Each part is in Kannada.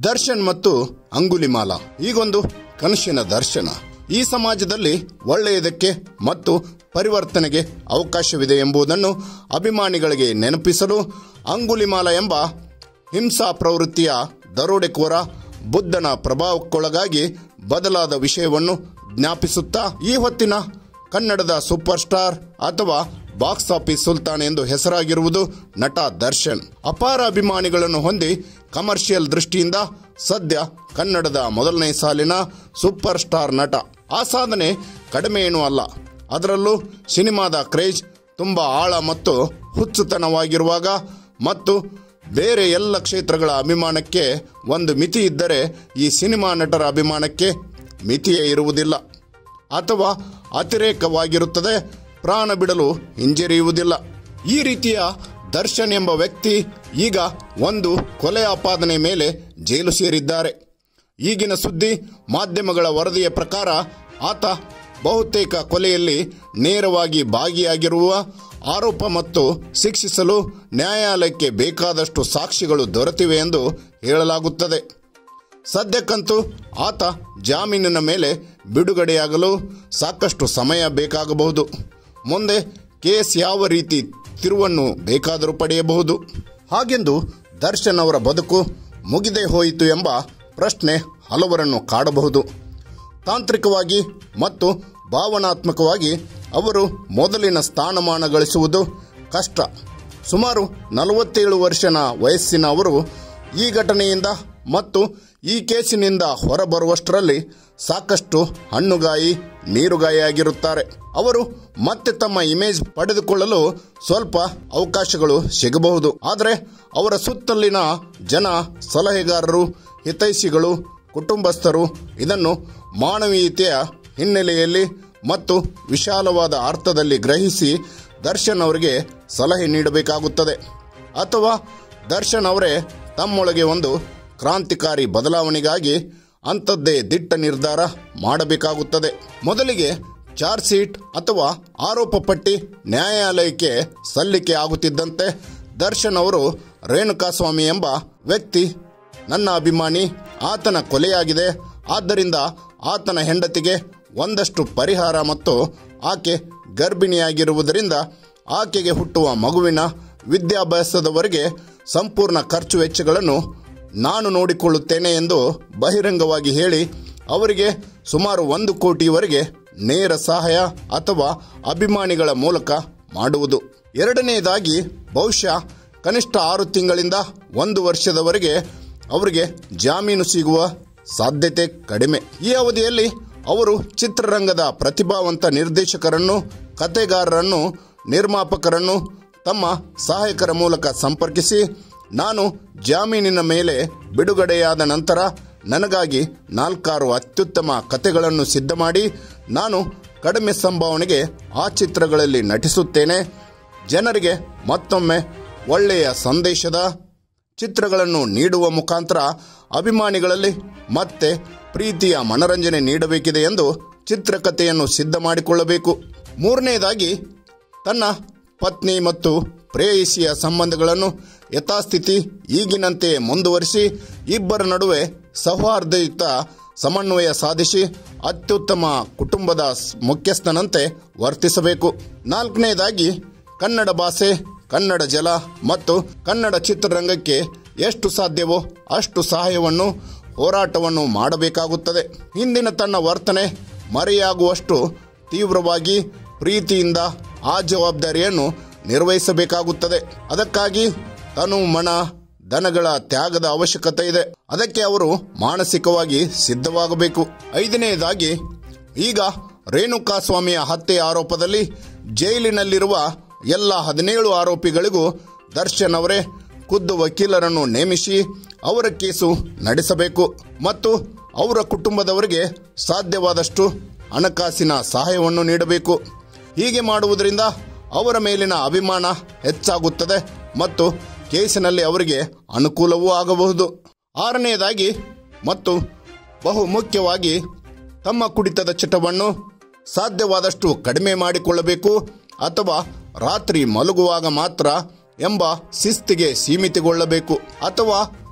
ದರ್ಶನ್ ಮತ್ತು ಅಂಗುಲಿಮಾಲ ಈಗೊಂದು ಕನಸಿನ ದರ್ಶನ ಈ ಸಮಾಜದಲ್ಲಿ ಒಳ್ಳೆಯದಕ್ಕೆ ಮತ್ತು ಪರಿವರ್ತನೆಗೆ ಅವಕಾಶವಿದೆ ಎಂಬುದನ್ನು ಅಭಿಮಾನಿಗಳಿಗೆ ನೆನಪಿಸಲು ಅಂಗುಲಿಮಾಲ ಎಂಬ ಹಿಂಸಾ ಪ್ರವೃತ್ತಿಯ ದರೋಡೆಕೋರ ಬುದ್ಧನ ಪ್ರಭಾವಕ್ಕೊಳಗಾಗಿ ಬದಲಾದ ವಿಷಯವನ್ನು ಜ್ಞಾಪಿಸುತ್ತಾ ಈ ಹೊತ್ತಿನ ಕನ್ನಡದ ಸೂಪರ್ ಸ್ಟಾರ್ ಅಥವಾ ಬಾಕ್ಸ್ ಆಫೀಸ್ ಸುಲ್ತಾನ್ ಎಂದು ಹೆಸರಾಗಿರುವುದು ನಟ ದರ್ಶನ್ ಅಪಾರ ಅಭಿಮಾನಿಗಳನ್ನು ಹೊಂದಿ ಕಮರ್ಷಿಯಲ್ ದೃಷ್ಟಿಯಿಂದ ಸದ್ಯ ಕನ್ನಡದ ಮೊದಲನೇ ಸಾಲಿನ ಸೂಪರ್ ಸ್ಟಾರ್ ನಟ ಆ ಸಾಧನೆ ಕಡಿಮೆ ಏನೂ ಅಲ್ಲ ಅದರಲ್ಲೂ ಸಿನಿಮಾದ ಕ್ರೇಜ್ ತುಂಬ ಆಳ ಮತ್ತು ಹುಚ್ಚುತನವಾಗಿರುವಾಗ ಮತ್ತು ಬೇರೆ ಎಲ್ಲ ಕ್ಷೇತ್ರಗಳ ಅಭಿಮಾನಕ್ಕೆ ಒಂದು ಮಿತಿ ಇದ್ದರೆ ಈ ಸಿನಿಮಾ ನಟರ ಅಭಿಮಾನಕ್ಕೆ ಮಿತಿಯೇ ಇರುವುದಿಲ್ಲ ಅಥವಾ ಅತಿರೇಕವಾಗಿರುತ್ತದೆ ಪ್ರಾಣ ಬಿಡಲು ಹಿಂಜರಿಯುವುದಿಲ್ಲ ಈ ರೀತಿಯ ದರ್ಶನ್ ಎಂಬ ವ್ಯಕ್ತಿ ಈಗ ಒಂದು ಕೊಲೆ ಆಪಾದನೆ ಮೇಲೆ ಜೈಲು ಸೇರಿದ್ದಾರೆ ಈಗಿನ ಸುದ್ದಿ ಮಾಧ್ಯಮಗಳ ವರದಿಯ ಪ್ರಕಾರ ಆತ ಬಹುತೇಕ ಕೊಲೆಯಲ್ಲಿ ನೇರವಾಗಿ ಭಾಗಿಯಾಗಿರುವ ಆರೋಪ ಮತ್ತು ಶಿಕ್ಷಿಸಲು ನ್ಯಾಯಾಲಯಕ್ಕೆ ಬೇಕಾದಷ್ಟು ಸಾಕ್ಷಿಗಳು ದೊರೆತಿವೆ ಎಂದು ಹೇಳಲಾಗುತ್ತದೆ ಸದ್ಯಕ್ಕಂತೂ ಆತ ಜಾಮೀನಿನ ಮೇಲೆ ಬಿಡುಗಡೆಯಾಗಲು ಸಾಕಷ್ಟು ಸಮಯ ಬೇಕಾಗಬಹುದು ಮುಂದೆ ಕೇಸ್ ಯಾವ ರೀತಿ ತಿರುವನ್ನು ಬೇಕಾದರೂ ಪಡೆಯಬಹುದು ಹಾಗೆಂದು ದರ್ಶನ್ ಅವರ ಬದುಕು ಮುಗಿದೇ ಹೋಯಿತು ಎಂಬ ಪ್ರಶ್ನೆ ಹಲವರನ್ನು ಕಾಡಬಹುದು ತಾಂತ್ರಿಕವಾಗಿ ಮತ್ತು ಭಾವನಾತ್ಮಕವಾಗಿ ಅವರು ಮೊದಲಿನ ಸ್ಥಾನಮಾನ ಗಳಿಸುವುದು ಕಷ್ಟ ಸುಮಾರು ನಲವತ್ತೇಳು ವರ್ಷನ ವಯಸ್ಸಿನ ಅವರು ಈ ಘಟನೆಯಿಂದ ಮತ್ತು ಈ ಕೇಸಿನಿಂದ ಹೊರಬರುವಷ್ಟರಲ್ಲಿ ಸಾಕಷ್ಟು ಹಣ್ಣುಗಾಯಿ ನೀರುಗಾಯಿಯಾಗಿರುತ್ತಾರೆ ಅವರು ಮತ್ತೆ ತಮ್ಮ ಇಮೇಜ್ ಪಡೆದುಕೊಳ್ಳಲು ಸ್ವಲ್ಪ ಅವಕಾಶಗಳು ಸಿಗಬಹುದು ಆದರೆ ಅವರ ಸುತ್ತಲಿನ ಜನ ಸಲಹೆಗಾರರು ಹಿತೈಷಿಗಳು ಕುಟುಂಬಸ್ಥರು ಇದನ್ನು ಮಾನವೀಯತೆಯ ಹಿನ್ನೆಲೆಯಲ್ಲಿ ಮತ್ತು ವಿಶಾಲವಾದ ಅರ್ಥದಲ್ಲಿ ಗ್ರಹಿಸಿ ದರ್ಶನ್ ಅವರಿಗೆ ಸಲಹೆ ನೀಡಬೇಕಾಗುತ್ತದೆ ಅಥವಾ ದರ್ಶನ್ ಅವರೇ ತಮ್ಮೊಳಗೆ ಒಂದು ಕ್ರಾಂತಿಕಾರಿ ಬದಲಾವಣೆಗಾಗಿ ಅಂಥದ್ದೇ ದಿಟ್ಟ ನಿರ್ಧಾರ ಮಾಡಬೇಕಾಗುತ್ತದೆ ಮೊದಲಿಗೆ ಚಾರ್ಜ್ ಶೀಟ್ ಅಥವಾ ಆರೋಪ ಪಟ್ಟಿ ನ್ಯಾಯಾಲಯಕ್ಕೆ ಸಲ್ಲಿಕೆ ಆಗುತ್ತಿದ್ದಂತೆ ದರ್ಶನ್ ಅವರು ರೇಣುಕಾಸ್ವಾಮಿ ಎಂಬ ವ್ಯಕ್ತಿ ನನ್ನ ಅಭಿಮಾನಿ ಆತನ ಕೊಲೆಯಾಗಿದೆ ಆದ್ದರಿಂದ ಆತನ ಹೆಂಡತಿಗೆ ಒಂದಷ್ಟು ಪರಿಹಾರ ಮತ್ತು ಆಕೆ ಗರ್ಭಿಣಿಯಾಗಿರುವುದರಿಂದ ಆಕೆಗೆ ಹುಟ್ಟುವ ಮಗುವಿನ ವಿದ್ಯಾಭ್ಯಾಸದವರೆಗೆ ಸಂಪೂರ್ಣ ಖರ್ಚು ವೆಚ್ಚಗಳನ್ನು ನಾನು ನೋಡಿಕೊಳ್ಳುತ್ತೇನೆ ಎಂದು ಬಹಿರಂಗವಾಗಿ ಹೇಳಿ ಅವರಿಗೆ ಸುಮಾರು ಒಂದು ಕೋಟಿಯವರೆಗೆ ನೇರ ಸಹಾಯ ಅಥವಾ ಅಭಿಮಾನಿಗಳ ಮೂಲಕ ಮಾಡುವುದು ಎರಡನೆಯದಾಗಿ ಬಹುಶಃ ಕನಿಷ್ಠ ಆರು ತಿಂಗಳಿಂದ ಒಂದು ವರ್ಷದವರೆಗೆ ಅವರಿಗೆ ಜಾಮೀನು ಸಿಗುವ ಸಾಧ್ಯತೆ ಕಡಿಮೆ ಈ ಅವಧಿಯಲ್ಲಿ ಅವರು ಚಿತ್ರರಂಗದ ಪ್ರತಿಭಾವಂತ ನಿರ್ದೇಶಕರನ್ನು ಕತೆಗಾರರನ್ನು ನಿರ್ಮಾಪಕರನ್ನು ತಮ್ಮ ಸಹಾಯಕರ ಮೂಲಕ ಸಂಪರ್ಕಿಸಿ ನಾನು ಜಾಮೀನಿನ ಮೇಲೆ ಬಿಡುಗಡೆಯಾದ ನಂತರ ನನಗಾಗಿ ನಾಲ್ಕಾರು ಅತ್ಯುತ್ತಮ ಕತೆಗಳನ್ನು ಸಿದ್ಧ ಮಾಡಿ ನಾನು ಕಡಿಮೆ ಸಂಭಾವನೆಗೆ ಆ ಚಿತ್ರಗಳಲ್ಲಿ ನಟಿಸುತ್ತೇನೆ ಜನರಿಗೆ ಮತ್ತೊಮ್ಮೆ ಒಳ್ಳೆಯ ಸಂದೇಶದ ಚಿತ್ರಗಳನ್ನು ನೀಡುವ ಮುಖಾಂತರ ಅಭಿಮಾನಿಗಳಲ್ಲಿ ಮತ್ತೆ ಪ್ರೀತಿಯ ಮನರಂಜನೆ ನೀಡಬೇಕಿದೆ ಎಂದು ಚಿತ್ರಕಥೆಯನ್ನು ಸಿದ್ಧ ಮಾಡಿಕೊಳ್ಳಬೇಕು ಮೂರನೆಯದಾಗಿ ತನ್ನ ಪತ್ನಿ ಮತ್ತು ಪ್ರೇಯಸಿಯ ಸಂಬಂಧಗಳನ್ನು ಯಥಾಸ್ಥಿತಿ ಈಗಿನಂತೆ ಮುಂದುವರಿಸಿ ಇಬ್ಬರ ನಡುವೆ ಸೌಹಾರ್ದಯುತ ಸಮನ್ವಯ ಸಾಧಿಸಿ ಅತ್ಯುತ್ತಮ ಕುಟುಂಬದ ಮುಖ್ಯಸ್ಥನಂತೆ ವರ್ತಿಸಬೇಕು ನಾಲ್ಕನೆಯದಾಗಿ ಕನ್ನಡ ಭಾಷೆ ಕನ್ನಡ ಜಲ ಮತ್ತು ಕನ್ನಡ ಚಿತ್ರರಂಗಕ್ಕೆ ಎಷ್ಟು ಸಾಧ್ಯವೋ ಅಷ್ಟು ಸಹಾಯವನ್ನು ಹೋರಾಟವನ್ನು ಮಾಡಬೇಕಾಗುತ್ತದೆ ಹಿಂದಿನ ತನ್ನ ವರ್ತನೆ ಮರೆಯಾಗುವಷ್ಟು ತೀವ್ರವಾಗಿ ಪ್ರೀತಿಯಿಂದ ಆ ಜವಾಬ್ದಾರಿಯನ್ನು ನಿರ್ವಹಿಸಬೇಕಾಗುತ್ತದೆ ಅದಕ್ಕಾಗಿ ತನು ಮನ ದನಗಳ ತ್ಯಾಗದ ಅವಶ್ಯಕತೆ ಇದೆ ಅದಕ್ಕೆ ಅವರು ಮಾನಸಿಕವಾಗಿ ಸಿದ್ಧವಾಗಬೇಕು ಐದನೆಯದಾಗಿ ಈಗ ರೇಣುಕಾಸ್ವಾಮಿಯ ಹತ್ಯೆ ಆರೋಪದಲ್ಲಿ ಜೈಲಿನಲ್ಲಿರುವ ಎಲ್ಲ ಹದಿನೇಳು ಆರೋಪಿಗಳಿಗೂ ದರ್ಶನ್ ಅವರೇ ಖುದ್ದು ವಕೀಲರನ್ನು ನೇಮಿಸಿ ಅವರ ಕೇಸು ನಡೆಸಬೇಕು ಮತ್ತು ಅವರ ಕುಟುಂಬದವರಿಗೆ ಸಾಧ್ಯವಾದಷ್ಟು ಹಣಕಾಸಿನ ಸಹಾಯವನ್ನು ನೀಡಬೇಕು ಹೀಗೆ ಮಾಡುವುದರಿಂದ ಅವರ ಮೇಲಿನ ಅಭಿಮಾನ ಹೆಚ್ಚಾಗುತ್ತದೆ ಮತ್ತು ಕೇಸಿನಲ್ಲಿ ಅವರಿಗೆ ಅನುಕೂಲವೂ ಆಗಬಹುದು ಆರನೆಯದಾಗಿ ಮತ್ತು ಬಹು ಮುಖ್ಯವಾಗಿ ತಮ್ಮ ಕುಡಿತದ ಚಟವನ್ನು ಸಾಧ್ಯವಾದಷ್ಟು ಕಡಿಮೆ ಮಾಡಿಕೊಳ್ಳಬೇಕು ಅಥವಾ ರಾತ್ರಿ ಮಲಗುವಾಗ ಮಾತ್ರ ಎಂಬ ಶಿಸ್ತಿಗೆ ಸೀಮಿತಗೊಳ್ಳಬೇಕು ಅಥವಾ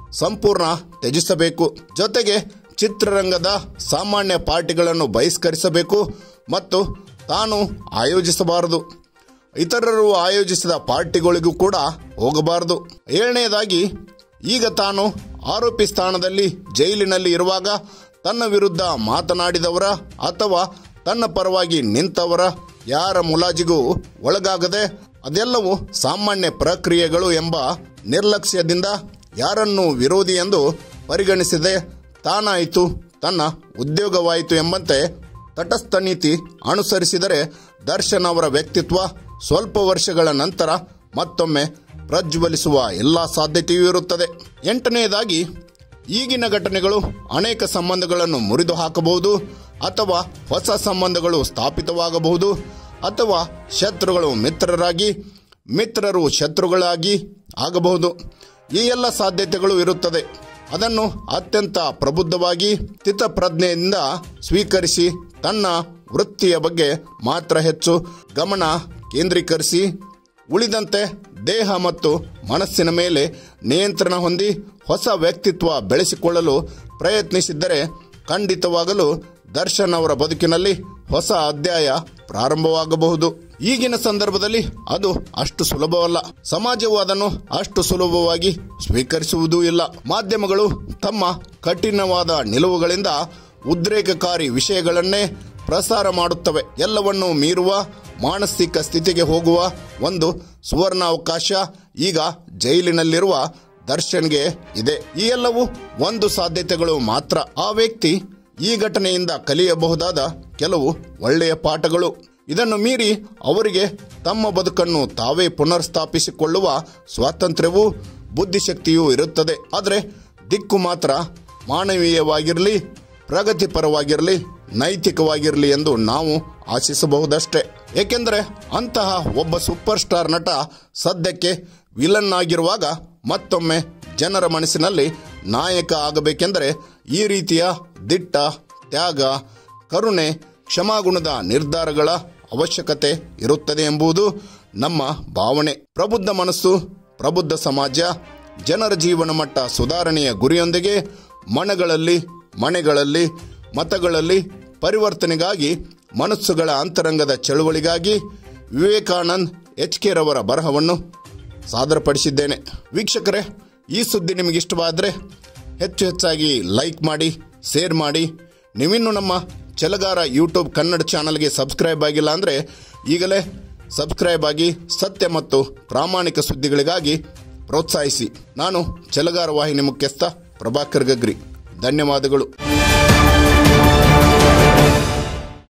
ಸಂಪೂರ್ಣ ತ್ಯಜಿಸಬೇಕು ಜೊತೆಗೆ ಚಿತ್ರರಂಗದ ಸಾಮಾನ್ಯ ಪಾರ್ಟಿಗಳನ್ನು ಬಹಿಷ್ಕರಿಸಬೇಕು ಮತ್ತು ತಾನು ಆಯೋಜಿಸಬಾರದು ಇತರರು ಆಯೋಜಿಸಿದ ಪಾರ್ಟಿಗಳಿಗೂ ಕೂಡ ಹೋಗಬಾರದು ಏಳನೆಯದಾಗಿ ಈಗ ತಾನು ಆರೋಪಿ ಸ್ಥಾನದಲ್ಲಿ ಜೈಲಿನಲ್ಲಿ ಇರುವಾಗ ತನ್ನ ವಿರುದ್ಧ ಮಾತನಾಡಿದವರ ಅಥವಾ ತನ್ನ ಪರವಾಗಿ ನಿಂತವರ ಯಾರ ಮುಲಾಜಿಗೂ ಒಳಗಾಗದೆ ಅದೆಲ್ಲವೂ ಸಾಮಾನ್ಯ ಪ್ರಕ್ರಿಯೆಗಳು ಎಂಬ ನಿರ್ಲಕ್ಷ್ಯದಿಂದ ಯಾರನ್ನು ವಿರೋಧಿ ಎಂದು ಪರಿಗಣಿಸದೆ ತಾನಾಯಿತು ತನ್ನ ಉದ್ಯೋಗವಾಯಿತು ಎಂಬಂತೆ ತಟಸ್ಥ ನೀತಿ ಅನುಸರಿಸಿದರೆ ದರ್ಶನ್ ಅವರ ವ್ಯಕ್ತಿತ್ವ ಸ್ವಲ್ಪ ವರ್ಷಗಳ ನಂತರ ಮತ್ತೊಮ್ಮೆ ಪ್ರಜ್ವಲಿಸುವ ಎಲ್ಲ ಸಾಧ್ಯತೆಯೂ ಇರುತ್ತದೆ ಎಂಟನೆಯದಾಗಿ ಈಗಿನ ಘಟನೆಗಳು ಅನೇಕ ಸಂಬಂಧಗಳನ್ನು ಮುರಿದು ಹಾಕಬಹುದು ಅಥವಾ ಹೊಸ ಸಂಬಂಧಗಳು ಸ್ಥಾಪಿತವಾಗಬಹುದು ಅಥವಾ ಶತ್ರುಗಳು ಮಿತ್ರರಾಗಿ ಮಿತ್ರರು ಶತ್ರುಗಳಾಗಿ ಆಗಬಹುದು ಈ ಎಲ್ಲ ಸಾಧ್ಯತೆಗಳು ಇರುತ್ತದೆ ಅದನ್ನು ಅತ್ಯಂತ ಪ್ರಬುದ್ಧವಾಗಿ ಸ್ಥಿತಪ್ರಜ್ಞೆಯಿಂದ ಸ್ವೀಕರಿಸಿ ತನ್ನ ವೃತ್ತಿಯ ಬಗ್ಗೆ ಮಾತ್ರ ಹೆಚ್ಚು ಗಮನ ಕೇಂದ್ರೀಕರಿಸಿ ಉಳಿದಂತೆ ದೇಹ ಮತ್ತು ಮನಸ್ಸಿನ ಮೇಲೆ ನಿಯಂತ್ರಣ ಹೊಂದಿ ಹೊಸ ವ್ಯಕ್ತಿತ್ವ ಬೆಳೆಸಿಕೊಳ್ಳಲು ಪ್ರಯತ್ನಿಸಿದ್ದರೆ ಖಂಡಿತವಾಗಲು ದರ್ಶನ್ ಅವರ ಬದುಕಿನಲ್ಲಿ ಹೊಸ ಅಧ್ಯಾಯ ಪ್ರಾರಂಭವಾಗಬಹುದು ಈಗಿನ ಸಂದರ್ಭದಲ್ಲಿ ಅದು ಅಷ್ಟು ಸುಲಭವಲ್ಲ ಸಮಾಜವು ಅದನ್ನು ಅಷ್ಟು ಸುಲಭವಾಗಿ ಸ್ವೀಕರಿಸುವುದೂ ಇಲ್ಲ ಮಾಧ್ಯಮಗಳು ತಮ್ಮ ಕಠಿಣವಾದ ನಿಲುವುಗಳಿಂದ ಉದ್ರೇಕಕಾರಿ ವಿಷಯಗಳನ್ನೇ ಪ್ರಸಾರ ಮಾಡುತ್ತವೆ ಎಲ್ಲವನ್ನೂ ಮೀರುವ ಮಾನಸಿಕ ಸ್ಥಿತಿಗೆ ಹೋಗುವ ಒಂದು ಸುವರ್ಣ ಅವಕಾಶ ಈಗ ಜೈಲಿನಲ್ಲಿರುವ ದರ್ಶನ್ಗೆ ಇದೆ ಈ ಎಲ್ಲವೂ ಒಂದು ಸಾಧ್ಯತೆಗಳು ಮಾತ್ರ ಆ ವ್ಯಕ್ತಿ ಈ ಘಟನೆಯಿಂದ ಕಲಿಯಬಹುದಾದ ಕೆಲವು ಒಳ್ಳೆಯ ಪಾಠಗಳು ಇದನ್ನು ಮೀರಿ ಅವರಿಗೆ ತಮ್ಮ ಬದುಕನ್ನು ತಾವೇ ಪುನರ್ಸ್ಥಾಪಿಸಿಕೊಳ್ಳುವ ಸ್ವಾತಂತ್ರ್ಯವೂ ಬುದ್ಧಿಶಕ್ತಿಯೂ ಇರುತ್ತದೆ ಆದರೆ ದಿಕ್ಕು ಮಾತ್ರ ಮಾನವೀಯವಾಗಿರಲಿ ಪ್ರಗತಿಪರವಾಗಿರಲಿ ನೈತಿಕವಾಗಿರಲಿ ಎಂದು ನಾವು ಆಶಿಸಬಹುದಷ್ಟೇ ಏಕೆಂದರೆ ಅಂತಹ ಒಬ್ಬ ಸೂಪರ್ ಸ್ಟಾರ್ ನಟ ಸದ್ಯಕ್ಕೆ ವಿಲನ್ ಆಗಿರುವಾಗ ಮತ್ತೊಮ್ಮೆ ಜನರ ಮನಸ್ಸಿನಲ್ಲಿ ನಾಯಕ ಆಗಬೇಕೆಂದರೆ ಈ ರೀತಿಯ ದಿಟ್ಟ ತ್ಯಾಗ ಕರುಣೆ ಕ್ಷಮಾಗುಣದ ನಿರ್ಧಾರಗಳ ಅವಶ್ಯಕತೆ ಇರುತ್ತದೆ ಎಂಬುದು ನಮ್ಮ ಭಾವನೆ ಪ್ರಬುದ್ಧ ಮನಸ್ಸು ಪ್ರಬುದ್ಧ ಸಮಾಜ ಜನರ ಜೀವನ ಮಟ್ಟ ಸುಧಾರಣೆಯ ಗುರಿಯೊಂದಿಗೆ ಮನಗಳಲ್ಲಿ ಮನೆಗಳಲ್ಲಿ ಮತಗಳಲ್ಲಿ ಪರಿವರ್ತನೆಗಾಗಿ ಮನಸ್ಸುಗಳ ಅಂತರಂಗದ ಚಳುವಳಿಗಾಗಿ ವಿವೇಕಾನಂದ್ ಎಚ್ ಕೆ ರವರ ಬರಹವನ್ನು ಸಾದರಪಡಿಸಿದ್ದೇನೆ ವೀಕ್ಷಕರೇ ಈ ಸುದ್ದಿ ನಿಮಗೆ ಇಷ್ಟವಾದರೆ ಹೆಚ್ಚು ಹೆಚ್ಚಾಗಿ ಲೈಕ್ ಮಾಡಿ ಶೇರ್ ಮಾಡಿ ನೀವಿನ್ನೂ ನಮ್ಮ ಚೆಲಗಾರ ಯೂಟ್ಯೂಬ್ ಕನ್ನಡ ಚಾನಲ್ಗೆ ಸಬ್ಸ್ಕ್ರೈಬ್ ಆಗಿಲ್ಲ ಅಂದರೆ ಈಗಲೇ ಸಬ್ಸ್ಕ್ರೈಬ್ ಆಗಿ ಸತ್ಯ ಮತ್ತು ಪ್ರಾಮಾಣಿಕ ಸುದ್ದಿಗಳಿಗಾಗಿ ಪ್ರೋತ್ಸಾಹಿಸಿ ನಾನು ಚೆಲಗಾರ ವಾಹಿನಿ ಮುಖ್ಯಸ್ಥ ಪ್ರಭಾಕರ್ ಗಗ್ರಿ ಧನ್ಯವಾದಗಳು